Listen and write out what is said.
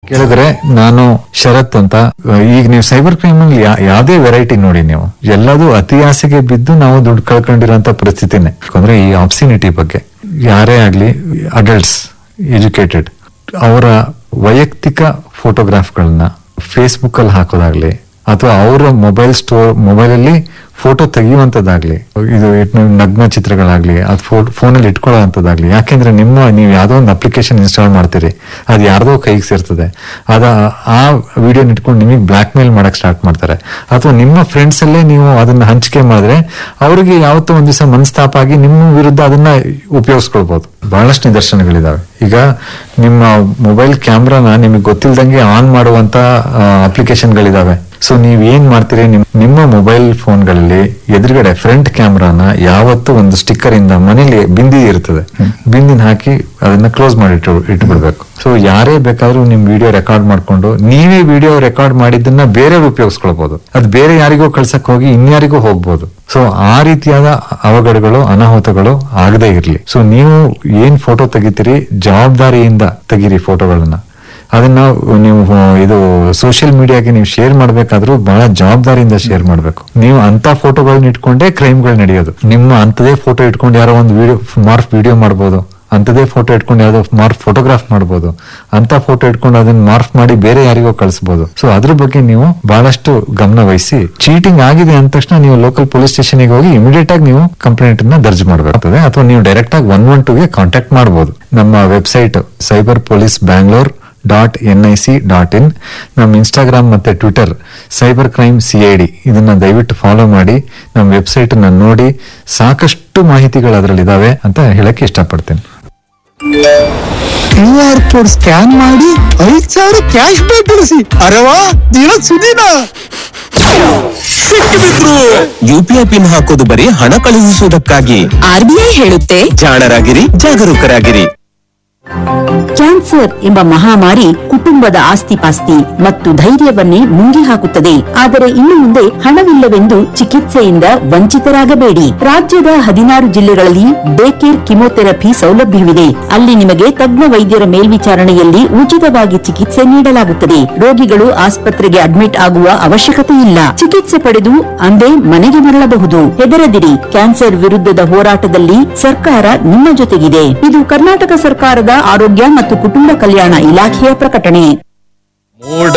ಕೇಳಿದ್ರೆ ನಾನು ಶರತ್ ಅಂತ ಈಗ ನೀವು ಸೈಬರ್ ಕ್ರೈಮ್ ಅಲ್ಲಿ ಯಾ- ಯಾವ್ದೇ ವೆರೈಟಿ ನೋಡಿ ನೀವು ಎಲ್ಲದೂ ಅತಿ ಆಸೆಗೆ ಬಿದ್ದು ನಾವು ದುಡ್ಡು ಕಳ್ಕೊಂಡಿರೋಂತ ಪರಿಸ್ಥಿತಿನೇ ಯಾಕಂದ್ರೆ ಈ ಆಪ್ಸಿನಿಟಿ ಬಗ್ಗೆ ಯಾರೇ ಆಗ್ಲಿ ಅಡಲ್ಟ್ಸ್ ಎಜುಕೇಟೆಡ್ ಅವರ ವೈಯಕ್ತಿಕ ಫೋಟೋಗ್ರಾಫ್ಗಳನ್ನ ಫೇಸ್ಬುಕ್ ಅಲ್ಲಿ ಹಾಕೋದಾಗ್ಲಿ ಅಥವಾ ಅವರ ಮೊಬೈಲ್ ಸ್ಟೋರ್ ಮೊಬೈಲ್ ಅಲ್ಲಿ ಫೋಟೋ ತೆಗೆಯುವಂತದ್ದಾಗ್ಲಿ ಇದು ಇಟ್- ನಗ್ನ ಚಿತ್ರಗಳಾಗ್ಲಿ ಅದು ಫೋನಲ್ಲಿ ಇಟ್ಕೊಳ್ಳೋಂಥದ್ದಾಗ್ಲಿ ಯಾಕೆಂದ್ರೆ ನಿಮ್ಮ ನೀವು ಯಾವ್ದೋ ಒಂದು ಅಪ್ಲಿಕೇಶನ್ ಇನ್ಸ್ಟಾಲ್ ಮಾಡ್ತೀರಿ ಅದು ಯಾರ್ದೋ ಕೈಗೆ ಸೇರ್ತದೆ ಅದ ಆ ವಿಡಿಯೋನ ಇಟ್ಕೊಂಡು ನಿಮಗೆ ಬ್ಲಾಕ್ ಮೇಲ್ ಮಾಡಕ್ ಸ್ಟಾರ್ಟ್ ಮಾಡ್ತಾರೆ ಅಥವಾ ನಿಮ್ಮ ಫ್ರೆಂಡ್ಸ್ ಅಲ್ಲೇ ನೀವು ಅದನ್ನ ಹಂಚಿಕೆ ಮಾಡಿದ್ರೆ ಅವರಿಗೆ ಯಾವತ್ತೋ ಒಂದ್ ದಿವಸ ಮನಸ್ತಾಪ ಆಗಿ ನಿಮ್ಮ ವಿರುದ್ಧ ಅದನ್ನ ಉಪಯೋಗಿಸ್ಕೊಳ್ಬಹುದು ಬಹಳಷ್ಟು ನಿದರ್ಶನಗಳಿದಾವೆ ಈಗ ನಿಮ್ಮ ಮೊಬೈಲ್ ಕ್ಯಾಮ್ರಾನ ನಿಮಗೆ ಗೊತ್ತಿಲ್ದಂಗೆ ಆನ್ ಮಾಡುವಂತ ಅಪ್ಲಿಕೇಶನ್ಗಳಿದಾವೆ ಸೊ ನೀವ್ ಏನ್ ಮಾಡ್ತೀರಿ ನಿಮ್- ನಿಮ್ಮ ಮೊಬೈಲ್ ಫೋನ್ಗಳಲ್ಲಿ ಎದುರುಗಡೆ ಫ್ರಂಟ್ ಕ್ಯಾಮ್ರಾನ ಯಾವತ್ತೂ ಒಂದು ಸ್ಟಿಕ್ಕರ್ ಇಂದ ಮನೇಲಿ ಬಿಂದಿ ಇರ್ತದೆ ಬಿಂದಿನ ಹಾಕಿ ಅದನ್ನ ಕ್ಲೋಸ್ ಮಾಡಿ ಇಟ್ಟು ಇಟ್ಬಿಡ್ಬೇಕು ಸೊ ಯಾರೇ ಬೇಕಾದ್ರೂ ನಿಮ್ ವಿಡಿಯೋ ರೆಕಾರ್ಡ್ ಮಾಡ್ಕೊಂಡು ನೀವೇ ವಿಡಿಯೋ ರೆಕಾರ್ಡ್ ಮಾಡಿದ್ದನ್ನ ಬೇರೆಯವ್ರು ಉಪಯೋಗಿಸ್ಕೊಳ್ಬಹುದು ಅದು ಬೇರೆ ಯಾರಿಗೋ ಕಳ್ಸಕ್ ಹೋಗಿ ಇನ್ಯಾರಿಗೂ ಹೋಗ್ಬೋದು ಸೊ ಆ ರೀತಿಯಾದ ಅವಘಡಗಳು ಅನಾಹುತಗಳು ಆಗದೇ ಇರ್ಲಿ ಸೊ ನೀವು ಏನ್ ಫೋಟೋ ತೆಗಿತೀರಿ ಜವಾಬ್ದಾರಿಯಿಂದ ತೆಗೀರಿ ಫೋಟೋಗಳನ್ನ ಅದನ್ನ ನೀವು ಇದು ಸೋಷಿಯಲ್ ಮೀಡಿಯಾಗೆ ನೀವು ಶೇರ್ ಮಾಡ್ಬೇಕಾದ್ರೂ ಬಹಳ ಜವಾಬ್ದಾರಿಯಿಂದ ಶೇರ್ ಮಾಡ್ಬೇಕು ನೀವು ಅಂತ ಫೋಟೋಗಳನ್ನ ಇಟ್ಕೊಂಡೇ ಕ್ರೈಮ್ಗಳು ನಡೆಯೋದು ನಿಮ್ಮ ಅಂತದೇ ಫೋಟೋ ಇಟ್ಕೊಂಡು ಯಾರೋ ಒಂದು ವಿಡಿಯೋ ಮಾರ್ಫ್ ವಿಡಿಯೋ ಮಾಡ್ಬೋದು ಅಂತದೇ ಫೋಟೋ ಇಟ್ಕೊಂಡು ಯಾವ್ದೋ ಮಾರ್ಫ್ ಫೋಟೋಗ್ರಾಫ್ ಮಾಡ್ಬೋದು ಅಂತ ಫೋಟೋ ಇಟ್ಕೊಂಡು ಅದನ್ನ ಮಾರ್ಫ್ ಮಾಡಿ ಬೇರೆ ಯಾರಿಗೋ ಕಳಿಸಬಹುದು ಸೊ ಅದ್ರ ಬಗ್ಗೆ ನೀವು ಬಹಳಷ್ಟು ಗಮನ ವಹಿಸಿ ಚೀಟಿಂಗ್ ಆಗಿದೆ ಅಂದ ತಕ್ಷಣ ನೀವು ಲೋಕಲ್ ಪೊಲೀಸ್ ಸ್ಟೇಷನ್ ಹೋಗಿ ಇಮಿಡಿಯೇಟ್ ಆಗಿ ನೀವು ಕಂಪ್ಲೇಂಟ್ ಅನ್ನ ದರ್ಜ್ ಮಾಡಬೇಕಾಗ್ತದೆ ಅಥವಾ ನೀವು ಡೈರೆಕ್ಟ್ ಆಗಿ ಒನ್ ಒನ್ ಟೂಗೆ ಕಾಂಟ್ಯಾಕ್ಟ್ ಮಾಡಬಹುದು ನಮ್ಮ website cyber police Bangalore dot N I C dot in ನಮ್ಮ ಇನ್ಸ್ಟಾಗ್ರಾಮ್ ಮತ್ತೆ Twitter cyber crime C I D ಇದನ್ನ ದಯವಿಟ್ಟು ಫಾಲೋ ಮಾಡಿ ನಮ್ಮ ವೆಬ್ಸೈಟ್ ಅನ್ನ ನೋಡಿ ಸಾಕಷ್ಟು ಮಾಹಿತಿಗಳು ಅದರಲ್ಲಿ ಇದಾವೆ ಅಂತ ಹೇಳಕ್ಕೆ ಇಷ್ಟಪಡ್ತೇನೆ ಕ್ಯೂ ಆರ್ ಕೋಡ್ ಸ್ಕ್ಯಾನ್ ಮಾಡಿ ಐದ್ ಸಾವಿರ ಕ್ಯಾಶ್ ಬ್ಯಾಕ್ ಗಳಿಸಿ ಅರವಾ ದಿನ ಸುದಿನ ಸಿಕ್ಕಿಬಿದ್ರು ಯುಪಿಐ ಪಿನ್ ಹಾಕೋದು ಬರೀ ಹಣ ಕಳುಹಿಸುವುದಕ್ಕಾಗಿ ಆರ್ಬಿಐ ಹೇಳುತ್ತೆ ಜಾಣರಾಗಿರಿ ಜಾಗರೂಕರಾಗಿರಿ ಕ್ಯಾನ್ಸರ್ ಎಂಬ ಮಹಾಮಾರಿ ಕುಟುಂಬದ ಆಸ್ತಿಪಾಸ್ತಿ ಮತ್ತು ಧೈರ್ಯವನ್ನೇ ನುಂಗಿ ಹಾಕುತ್ತದೆ ಆದರೆ ಇನ್ನು ಮುಂದೆ ಹಣವಿಲ್ಲವೆಂದು ಚಿಕಿತ್ಸೆಯಿಂದ ವಂಚಿತರಾಗಬೇಡಿ ರಾಜ್ಯದ ಹದಿನಾರು ಜಿಲ್ಲೆಗಳಲ್ಲಿ ಡೇ ಕೇರ್ ಕಿಮೋಥೆರಪಿ ಸೌಲಭ್ಯವಿದೆ ಅಲ್ಲಿ ನಿಮಗೆ ತಜ್ಞ ವೈದ್ಯರ ಮೇಲ್ವಿಚಾರಣೆಯಲ್ಲಿ ಉಚಿತವಾಗಿ ಚಿಕಿತ್ಸೆ ನೀಡಲಾಗುತ್ತದೆ ರೋಗಿಗಳು ಆಸ್ಪತ್ರೆಗೆ ಅಡ್ಮಿಟ್ ಆಗುವ ಅವಶ್ಯಕತೆ ಇಲ್ಲ ಚಿಕಿತ್ಸೆ ಪಡೆದು ಅಂದೇ ಮನೆಗೆ ಮರಳಬಹುದು ಹೆದರದಿರಿ ಕ್ಯಾನ್ಸರ್ ವಿರುದ್ಧದ ಹೋರಾಟದಲ್ಲಿ ಸರ್ಕಾರ ನಿಮ್ಮ ಜೊತೆಗಿದೆ ಇದು ಕರ್ನಾಟಕ ಸರ್ಕಾರದ ಆರೋಗ್ಯ ಮತ್ತು ಕುಟುಂಬ ಕಲ್ಯಾಣ ಇಲಾಖೆಯ ಪ್ರಕಟಣೆ ಮೋಡ